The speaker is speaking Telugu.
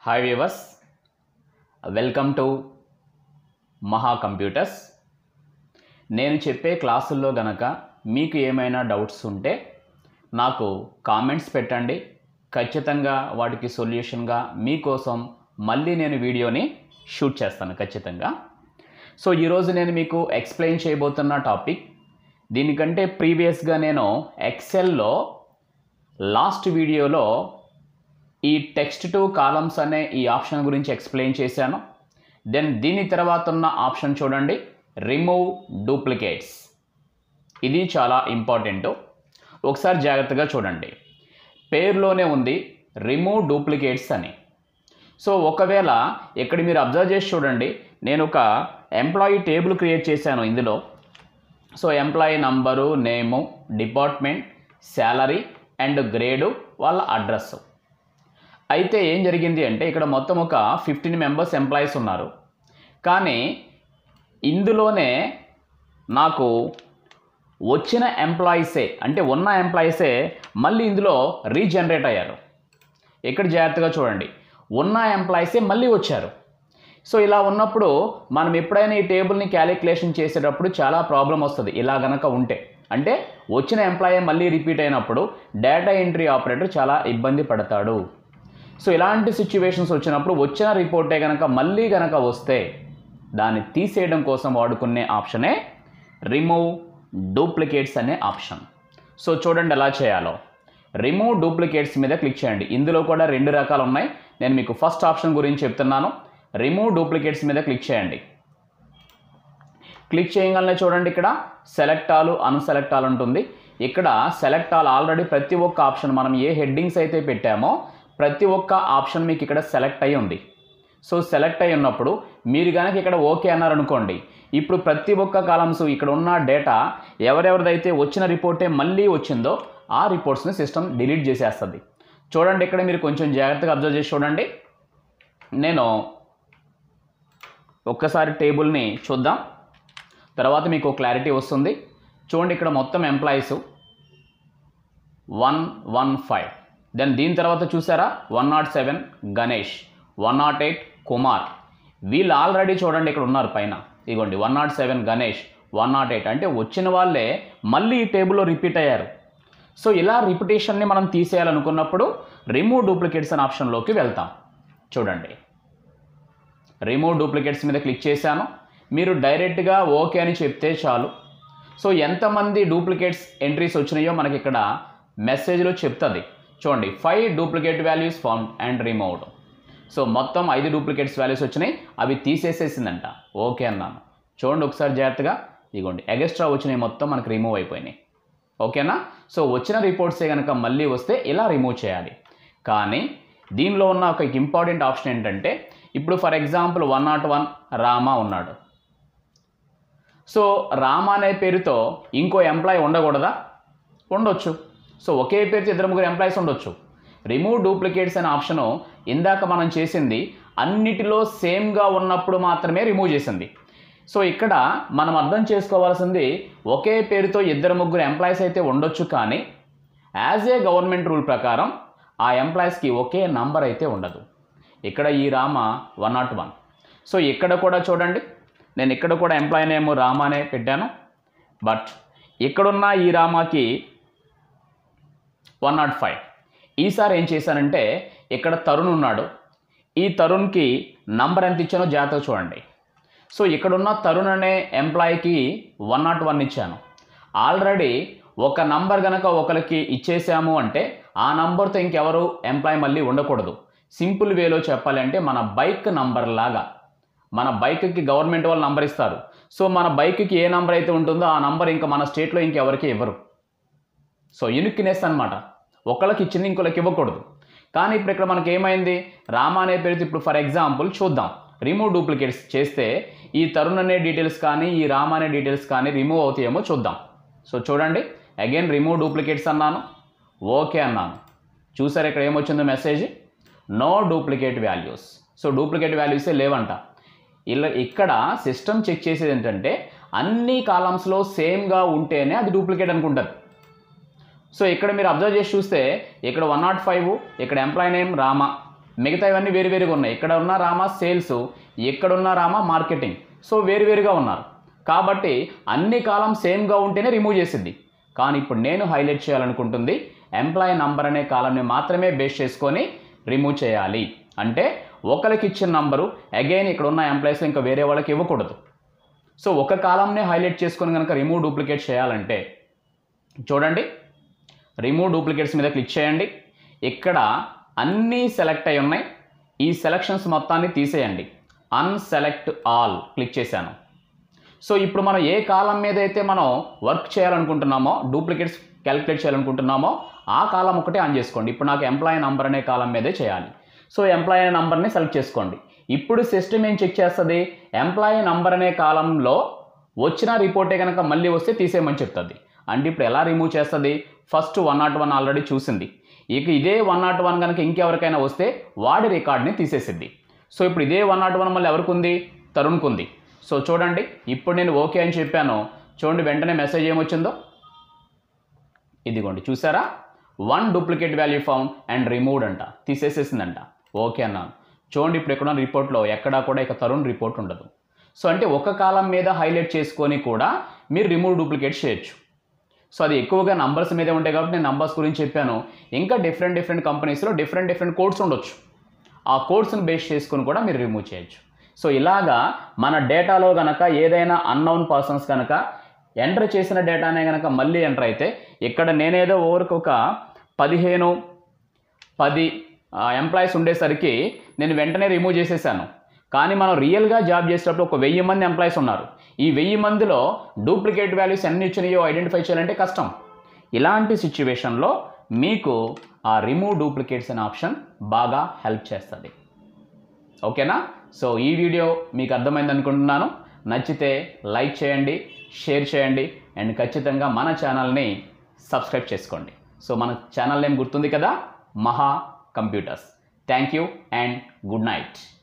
hi viewers welcome to Maha computers నేను చెప్పే క్లాసుల్లో గనక మీకు ఏమైనా డౌట్స్ ఉంటే నాకు కామెంట్స్ పెట్టండి ఖచ్చితంగా వాటికి సొల్యూషన్గా మీకోసం మళ్ళీ నేను వీడియోని షూట్ చేస్తాను ఖచ్చితంగా సో ఈరోజు నేను మీకు ఎక్స్ప్లెయిన్ చేయబోతున్న టాపిక్ దీనికంటే ప్రీవియస్గా నేను ఎక్సెల్లో లాస్ట్ వీడియోలో ఈ టెక్స్ట్ టు కాలమ్స్ అనే ఈ ఆప్షన్ గురించి ఎక్స్ప్లెయిన్ చేశాను దెన్ దీని తర్వాత ఉన్న ఆప్షన్ చూడండి రిమూవ్ డూప్లికేట్స్ ఇది చాలా ఇంపార్టెంట్ ఒకసారి జాగ్రత్తగా చూడండి పేరులోనే ఉంది రిమూవ్ డూప్లికేట్స్ అని సో ఒకవేళ ఇక్కడ మీరు అబ్జర్వ్ చేసి చూడండి నేను ఒక ఎంప్లాయీ టేబుల్ క్రియేట్ చేశాను ఇందులో so employee number name department salary and grade వాళ్ళ అడ్రస్ అయితే ఏం జరిగింది అంటే ఇక్కడ మొత్తం ఒక ఫిఫ్టీన్ మెంబర్స్ ఎంప్లాయీస్ ఉన్నారు కానీ ఇందులోనే నాకు వచ్చిన ఎంప్లాయీసే అంటే ఉన్న ఎంప్లాయీసే మళ్ళీ ఇందులో రీజనరేట్ అయ్యారు ఇక్కడ జాగ్రత్తగా చూడండి ఉన్న ఎంప్లాయీసే మళ్ళీ వచ్చారు సో ఇలా ఉన్నప్పుడు మనం ఎప్పుడైనా ఈ టేబుల్ని క్యాలిక్యులేషన్ చేసేటప్పుడు చాలా ప్రాబ్లం వస్తుంది ఇలా గనక ఉంటే అంటే వచ్చిన ఎంప్లాయీ మళ్ళీ రిపీట్ అయినప్పుడు డేటా ఎంట్రీ ఆపరేటర్ చాలా ఇబ్బంది పడతాడు సో ఇలాంటి సిచ్యువేషన్స్ వచ్చినప్పుడు వచ్చిన రిపోర్టే కనుక మళ్ళీ కనుక వస్తే దాన్ని తీసేయడం కోసం వాడుకునే ఆప్షనే రిమూవ్ డూప్లికేట్స్ అనే ఆప్షన్ సో చూడండి ఎలా చేయాలో రిమూవ్ డూప్లికేట్స్ మీద క్లిక్ చేయండి ఇందులో కూడా రెండు రకాలు ఉన్నాయి నేను మీకు ఫస్ట్ ఆప్షన్ గురించి చెప్తున్నాను రిమూవ్ డూప్లికేట్స్ మీద క్లిక్ చేయండి క్లిక్ చేయగానే చూడండి ఇక్కడ సెలెక్ట్ ఆల్ అన్సెలెక్ట్ ఆల్ ఉంటుంది ఇక్కడ సెలెక్ట్ ఆల్ ఆల్రెడీ ప్రతి ఒక్క ఆప్షన్ మనం ఏ హెడ్డింగ్స్ అయితే పెట్టామో ప్రతి ఒక్క ఆప్షన్ మీకు ఇక్కడ సెలెక్ట్ అయి ఉంది సో సెలెక్ట్ అయి ఉన్నప్పుడు మీరు కనుక ఇక్కడ ఓకే అన్నారనుకోండి ఇప్పుడు ప్రతి ఒక్క కాలమ్స్ ఇక్కడ ఉన్న డేటా ఎవరెవరిదైతే వచ్చిన రిపోర్టే మళ్ళీ వచ్చిందో ఆ రిపోర్ట్స్ని సిస్టమ్ డిలీట్ చేసేస్తుంది చూడండి ఇక్కడ మీరు కొంచెం జాగ్రత్తగా అబ్జర్వ్ చేసి చూడండి నేను ఒక్కసారి టేబుల్ని చూద్దాం తర్వాత మీకు క్లారిటీ వస్తుంది చూడండి ఇక్కడ మొత్తం employees one one five then దీని తర్వాత చూసారా one not seven Ganesh one not eight Kumar వీళ్ళు ఆల్రెడీ చూడండి ఇక్కడ ఉన్నారు పైన ఇగోండి one not seven Ganesh one not eight అంటే వచ్చిన వాళ్ళే మళ్ళీ ఈ టేబుల్లో రిపీట్ అయ్యారు సో ఇలా రిపిటేషన్ని మనం తీసేయాలనుకున్నప్పుడు రిమూవ్ డూప్లికేట్స్ అనే ఆప్షన్లోకి వెళ్తాం చూడండి రిమూవ్ డూప్లికేట్స్ మీద క్లిక్ చేశాను మీరు డైరెక్ట్గా ఓకే అని చెప్తే చాలు సో ఎంతమంది డూప్లికేట్స్ ఎంట్రీస్ వచ్చినాయో మనకి ఇక్కడ మెసేజ్లో చెప్తుంది చూడండి five duplicate values found and removed so మొత్తం ఐదు డూప్లికేట్స్ వాల్యూస్ వచ్చినాయి అవి తీసేసేసిందంట ఓకే అన్నాను చూడండి ఒకసారి జాగ్రత్తగా ఇదిగోండి ఎగస్ట్రా వచ్చినాయి మొత్తం మనకి రిమూవ్ అయిపోయినాయి ఓకేనా సో వచ్చిన రిపోర్ట్సే కనుక మళ్ళీ వస్తే ఇలా రిమూవ్ చేయాలి కానీ దీనిలో ఉన్న ఒక ఇంపార్టెంట్ ఆప్షన్ ఏంటంటే ఇప్పుడు for example one not one Rama ఉన్నాడు సో రామా అనే పేరుతో ఇంకో ఎంప్లాయీ ఉండకూడదా ఉండొచ్చు సో ఒకే పేరుతో ఇద్దరు ముగ్గురు ఎంప్లాయీస్ ఉండొచ్చు రిమూవ్ డూప్లికేట్స్ అనే ఆప్షను ఇందాక మనం చేసింది అన్నిటిలో సేమ్గా ఉన్నప్పుడు మాత్రమే రిమూవ్ చేసింది సో ఇక్కడ మనం అర్థం చేసుకోవాల్సింది ఒకే పేరుతో ఇద్దరు ముగ్గురు ఎంప్లాయీస్ అయితే ఉండొచ్చు కానీ యాజ్ ఏ గవర్నమెంట్ రూల్ ప్రకారం ఆ ఎంప్లాయీస్కి ఒకే నంబర్ అయితే ఉండదు ఇక్కడ ఈ Rama one not one so ఇక్కడ కూడా చూడండి నేను ఇక్కడ కూడా ఎంప్లాయీ నేమ్ రామ అనే పెట్టాను బట్ ఇక్కడున్న ఈ రామాకి వన్ నాట్ ఫైవ్ ఈసారి ఏం చేశానంటే ఇక్కడ తరుణ్ ఉన్నాడు ఈ తరుణ్కి నంబర్ ఎంత ఇచ్చానో జాగ్రత్తగా చూడండి సో ఇక్కడున్న తరుణ్ అనే ఎంప్లాయీకి వన్ నాట్ వన్ ఇచ్చాను ఆల్రెడీ ఒక నంబర్ కనుక ఒకరికి ఇచ్చేసాము అంటే ఆ నంబర్తో ఇంకెవరు ఎంప్లాయీ మళ్ళీ ఉండకూడదు సింపుల్ వేలో చెప్పాలంటే మన బైక్ నంబర్ లాగా మన బైక్కి గవర్నమెంట్ వాళ్ళు నంబర్ ఇస్తారు సో మన బైక్కి ఏ నంబర్ అయితే ఉంటుందో ఆ నంబర్ ఇంకా మన స్టేట్లో ఇంకెవరికి ఇవ్వరు సో యునిక్నెస్ అనమాట ఒకళ్ళకి ఇచ్చింది ఇంకొకరికి ఇవ్వకూడదు కానీ ఇప్పుడు ఇక్కడ మనకి ఏమైంది రామా అనే పేరుతో ఇప్పుడు ఫర్ ఎగ్జాంపుల్ చూద్దాం రిమూవ్ డూప్లికేట్స్ చేస్తే ఈ తరుణ్ అనే డీటెయిల్స్ కానీ ఈ రామ అనే డీటెయిల్స్ కానీ రిమూవ్ అవుతాయేమో చూద్దాం సో చూడండి అగైన్ రిమూవ్ డూప్లికేట్స్ అన్నాను ఓకే అన్నాను చూసారు ఇక్కడ ఏమొచ్చిందో message no duplicate values so duplicate వాల్యూసే లేవంట ఇలా ఇక్కడ సిస్టమ్ చెక్ చేసేది ఏంటంటే అన్ని కాలమ్స్లో సేమ్గా ఉంటేనే అది డూప్లికేట్ అనుకుంటుంది సో ఇక్కడ మీరు అబ్జర్వ్ చేసి చూస్తే ఇక్కడ వన్ నాట్ ఫైవ్ ఇక్కడ ఎంప్లాయీ నేమ్ రామ మిగతా ఇవన్నీ వేరు వేరుగా ఉన్నాయి ఇక్కడ ఉన్న రామా సేల్స్ ఇక్కడ ఉన్న రామా మార్కెటింగ్ సో వేరువేరుగా ఉన్నారు కాబట్టి అన్ని కాలం సేమ్గా ఉంటేనే రిమూవ్ చేసింది కానీ ఇప్పుడు నేను హైలైట్ చేయాలనుకుంటుంది ఎంప్లాయీ నంబర్ అనే కాలంని మాత్రమే బేస్ చేసుకొని రిమూవ్ చేయాలి అంటే ఒకరికి ఇచ్చిన నంబరు అగైన్ ఇక్కడ ఉన్న ఎంప్లాయీస్ ఇంకా వేరే వాళ్ళకి ఇవ్వకూడదు సో ఒక కాలంనే హైలైట్ చేసుకొని కనుక రిమూవ్ డూప్లికేట్ చేయాలంటే చూడండి రిమూవ్ డూప్లికేట్స్ మీద క్లిక్ చేయండి ఇక్కడ అన్నీ సెలెక్ట్ అయి ఉన్నాయి ఈ సెలక్షన్స్ మొత్తాన్ని తీసేయండి అన్సెలెక్ట్ ఆల్ క్లిక్ చేశాను సో ఇప్పుడు మనం ఏ కాలం మీద అయితే మనం వర్క్ చేయాలనుకుంటున్నామో డూప్లికేట్స్ క్యాలిక్యులేట్ చేయాలనుకుంటున్నామో ఆ కాలం ఒకటే ఆన్ చేసుకోండి ఇప్పుడు నాకు ఎంప్లాయీ నంబర్ అనే కాలం మీదే చేయాలి సో ఎంప్లాయీ అనే నంబర్ని సెలెక్ట్ చేసుకోండి ఇప్పుడు సిస్టమ్ ఏం చెక్ చేస్తుంది ఎంప్లాయీ నంబర్ అనే కాలంలో వచ్చిన రిపోర్టే కనుక మళ్ళీ వస్తే తీసేయమని చెప్తుంది అంటే ఇప్పుడు ఎలా రిమూవ్ చేస్తుంది first one not one already చూసింది ఇక ఇదే వన్ నాట్ వన్ కనుక ఇంకెవరికైనా వస్తే వాడి రికార్డ్ని తీసేసిద్ది సో ఇప్పుడు ఇదే వన్ నాట్ వన్ మళ్ళీ ఎవరికి ఉంది తరుణ్కి ఉంది సో చూడండి ఇప్పుడు నేను ఓకే అని చెప్పాను చూడండి వెంటనే మెసేజ్ ఏమొచ్చిందో ఇదిగోండి చూసారా one duplicate value found and removed అంట తీసేసేసిందంట ఓకే అన్నాను చూడండి ఇప్పుడు ఎక్కడ రిపోర్ట్లో ఎక్కడా కూడా ఇక తరుణ్ రిపోర్ట్ ఉండదు సో అంటే ఒక కాలం మీద హైలైట్ చేసుకొని కూడా మీరు రిమూవ్ డూప్లికేట్ చేయొచ్చు సో అది ఎక్కువగా నంబర్స్ మీదే ఉంటాయి కాబట్టి నేను నంబర్స్ గురించి చెప్పాను ఇంకా డిఫరెంట్ డిఫరెంట్ కంపెనీస్లో డిఫరెంట్ డిఫరెంట్ కోడ్స్ ఉండొచ్చు ఆ కోడ్స్ని బేస్ చేసుకొని కూడా మీరు రిమూవ్ చేయొచ్చు సో ఇలాగా మన డేటాలో గనక ఏదైనా అన్నౌన్ పర్సన్స్ కనుక ఎంటర్ చేసిన డేటానే కనుక మళ్ళీ ఎంటర్ అయితే ఇక్కడ నేనేదో ఓవరికి ఒక పదిహేను పది ఎంప్లాయీస్ ఉండేసరికి నేను వెంటనే రిమూవ్ చేసేసాను కానీ మనం రియల్గా జాబ్ చేసేటప్పుడు ఒక వెయ్యి మంది ఎంప్లాయీస్ ఉన్నారు ఈ వెయ్యి మందిలో డూప్లికేట్ వాల్యూస్ ఎన్ని ఇచ్చినాయో ఐడెంటిఫై చేయాలంటే కష్టం ఇలాంటి సిచ్యువేషన్లో మీకు ఆ రిమూవ్ డూప్లికేట్స్ అనే ఆప్షన్ బాగా హెల్ప్ చేస్తుంది ఓకేనా సో ఈ వీడియో మీకు అర్థమైంది అనుకుంటున్నాను నచ్చితే లైక్ చేయండి షేర్ చేయండి అండ్ ఖచ్చితంగా మన ఛానల్ని సబ్స్క్రైబ్ చేసుకోండి సో మన ఛానల్ నేమ్ గుర్తుంది కదా Maha computers thank you and good night